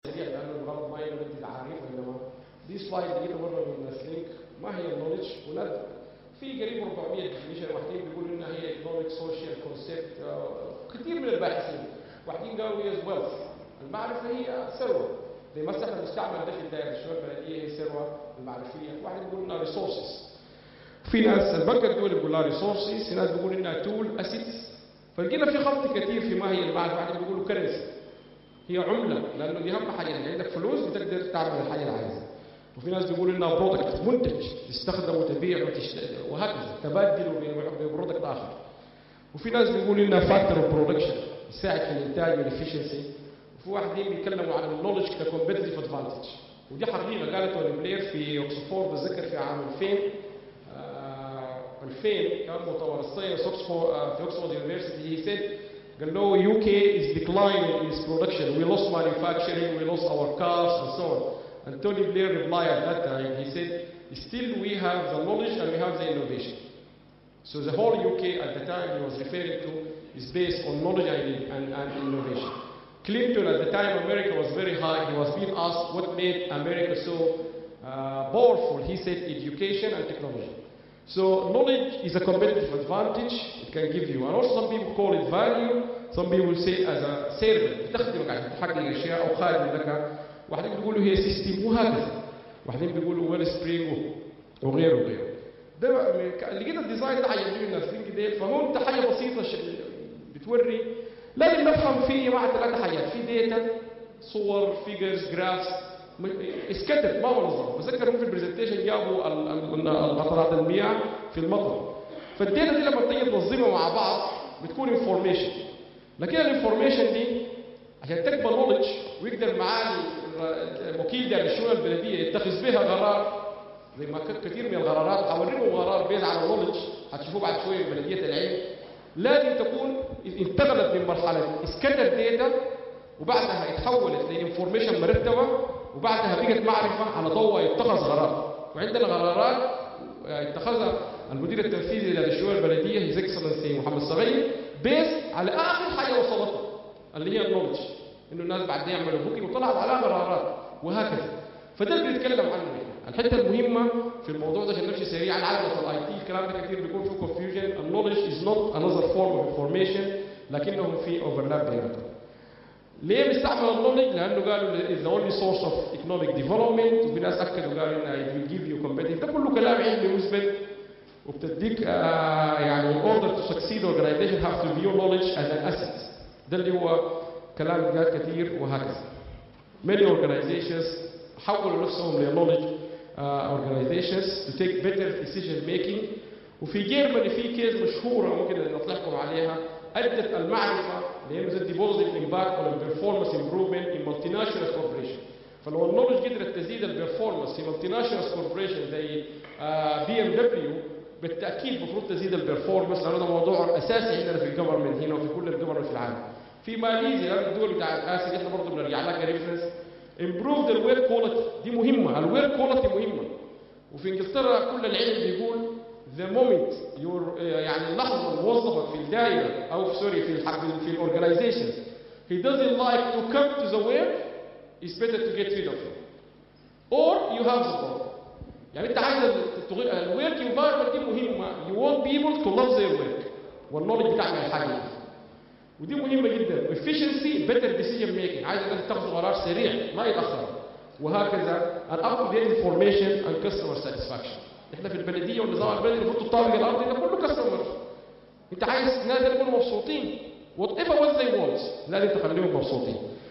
سريع لانه الغرض ما يمد تعريف انما دي سلايد لقيتها مره من سلينك ما هي النولج ولا في قريب 400 ديفينيشن واحدين بيقولوا انها هي ايكونوميك سوشيال كونسيبت كثير من الباحثين واحدين قالوا هي ويلث المعرفه هي ثروه زي ما احنا بنستعمل ده في الدائره الشباب البلديه هي ثروه المعرفيه واحد بيقول انها ريسورسز في ناس البنك الدولي بيقول لها ريسورسز في ناس بيقول انها تول اسيتس فلقينا في خلط كثير في ما هي المعرفه واحد بيقولوا كرنسي هي عمله لانه دي اهم حاجه يعني عندك فلوس بتقدر تعمل الحاجه اللي عايزها وفي ناس بيقولوا انها برودكت منتج تستخدم وتبيع وتشت... وهكذا تبادل ببرودكت اخر وفي ناس بيقولوا انها فاكتور اوف برودكشن يساعد في الانتاج والافشنسي وفي واحدين بيتكلموا عن النولج ككومبتيتيف ادفانتج ودي حقيقه قالت توني بلير في اوكسفورد بتذكر في عام 2000 آه 2000 كان مؤتمر الصين في اوكسفورد يونيفرستي هي سيد قال له UK is declining in its production. We lost manufacturing, we lost our cars and so on. And Tony Blair replied at that time, he said, still we have the knowledge and we have the innovation. So the whole UK at the time he was referring to is based on knowledge and, and, and innovation. Clinton at the time America was very high. He was being asked what made America so uh, powerful. He said education and technology. So knowledge is a competitive advantage it can give you. And also some people call it value. Some people say it as a servant. بتخدمك عشان تحقق اشياء او خادم لك. واحدين بيقولوا هي سيستم وهكذا. واحدين بيقولوا ويل سبرينج وغيره وغيره. ده لقيت الديزاين ده عجبني من الناس ديل فهو انت حاجه بسيطه بتوري لازم نفهم فيه مع ثلاث حاجات في داتا صور فيجرز جرافس اسكتت ما هو نظام بذكر في البرزنتيشن جابوا قطرات المياه في المطر فالداتا دي لما تيجي تنظمها مع بعض بتكون انفورميشن لكن الانفورميشن دي عشان تقبل نولج ويقدر معاه الوكيل ده للشؤون البلديه يتخذ بها قرار زي ما كثير من القرارات هوريكم قرار بيز على نولج هتشوفوه بعد شويه في بلديه العلم لازم تكون انتقلت من مرحله اسكتت داتا وبعدها اتحولت لانفورميشن مرتبه وبعدها بقت معرفة على ضوء يتخذ قرار وعندنا قرارات اتخذها المدير التنفيذي للشؤون البلدية هيز اكسلنسي محمد صغير بيس على آخر حاجة وصلتها اللي هي النولج انه الناس بعدين يعملوا بوكينج وطلعت على قرارات وهكذا فده اللي بنتكلم عنه هنا الحته المهمه في الموضوع ده عشان نمشي سريعا على في الاي تي الكلام ده كتير بيكون فيه كونفيوجن النولج از نوت انذر فورم اوف انفورميشن لكنهم في اوفرلاب بيناتهم ليه بيستعملوا النولج؟ لانه قالوا is the only source of economic development وفي ناس اكدوا قالوا انه it will give you competitive ده كله كلام علمي مثبت وبتديك آه يعني in order to succeed organization have to view knowledge as an asset ده اللي هو كلام قال كثير وهكذا many organizations حولوا نفسهم ل knowledge uh, organizations to take better decision making وفي جيرماني في كيس مشهوره ممكن نطلعكم عليها ادت المعرفه اللي هي مثل ديبوزيت امباكت ولا البرفورمانس امبروفمنت ان مالتي ناشونال كوربريشن فلو النولج قدرت تزيد البرفورمانس في مالتي ناشونال كوربريشن زي بي ام دبليو بالتاكيد المفروض تزيد البرفورمانس لانه ده موضوع اساسي عندنا في الجفرمنت هنا وفي كل الجفرمنت في العالم في ماليزيا لان الدول بتاعت اسيا احنا برضه بنرجع لها كريفرنس امبروف ذا وير كواليتي دي مهمه الوير كواليتي مهمه وفي انجلترا كل العلم بيقول the moment you're يعني اللحظة موظفك في الدائرة أو سوري في الحق في الأورجنايزيشن he doesn't like to come to the work it's better to get rid of him or you have the problem يعني أنت عايز الورك environment دي مهمة you want people to love their work والنولج بتاعنا الحاجة دي ودي مهمة جدا efficiency better decision making عايز الناس تاخذ قرار سريع ما يتأخر وهكذا and up to date information and customer satisfaction احنا في البلديه والنظام البلدي المفروض الطابق الارضي ده كله كاستمر انت عايز الناس يكونوا مبسوطين وات ايفر وات ذي وونت لازم تخليهم مبسوطين